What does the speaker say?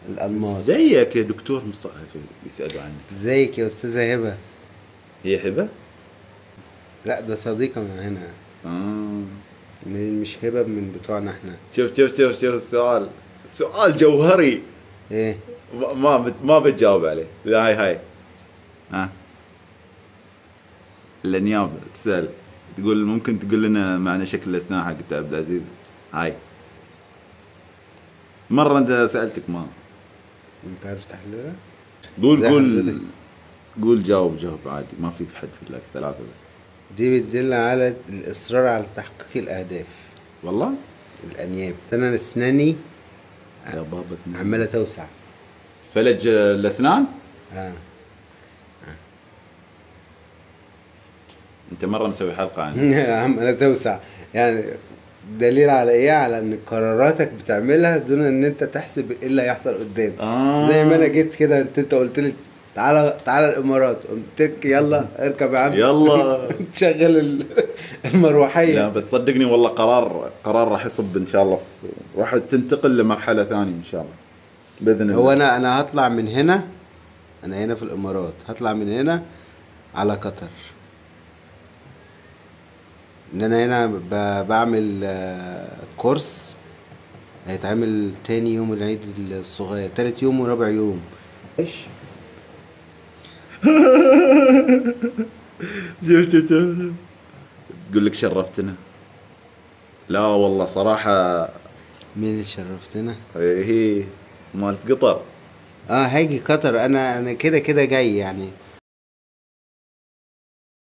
الأنماط زيك يا دكتور مصطفى يسألوا عنك ازيك يا أستاذة هبة هي هبة؟ لا ده صديقة من هنا آه. م- مش هبة من بتوعنا احنا شوف شوف شوف شوف السؤال سؤال جوهري ايه ما ما بت- ما بتجاوب عليه لا هاي هاي ها النيابة تسأل تقول ممكن تقول لنا معنى شكل الأسنان حق عبد العزيز هاي مرة أنت سألتك ما انت عارف تحليلها؟ قول زي قول حضرتك. قول جاوب جاوب عادي ما في حد في اللايف ثلاثة بس دي بتدل على الإصرار على تحقيق الأهداف والله الأنياب أنا أسناني يا بابا اسنان. عمالة توسع فلج الأسنان اه أنت مرة مسوي حلقة عنه عمالة توسع يعني دليل على ايه على ان قراراتك بتعملها دون ان انت تحسب ايه اللي هيحصل قدام آه. زي ما انا جيت كده انت انت قلت لي تعالى تعالى الامارات قلت لك يلا اركب يا عم يلا تشغل ال- المروحيه لا بس صدقني والله قرار قرار راح يصب ان شاء الله في- راح تنتقل لمرحله ثانيه ان شاء الله باذن الله هو انا انا هطلع من هنا انا هنا في الامارات هطلع من هنا على قطر ان انا هنا ب- بعمل آه، كورس هيتعمل تاني يوم العيد الصغير تالت يوم ورابع يوم ايش شوف شوف شوف تقول لك شرفتنا لا والله صراحه مين اللي شرفتنا هي مالت قطر اه هاجي قطر انا انا كده كده جاي يعني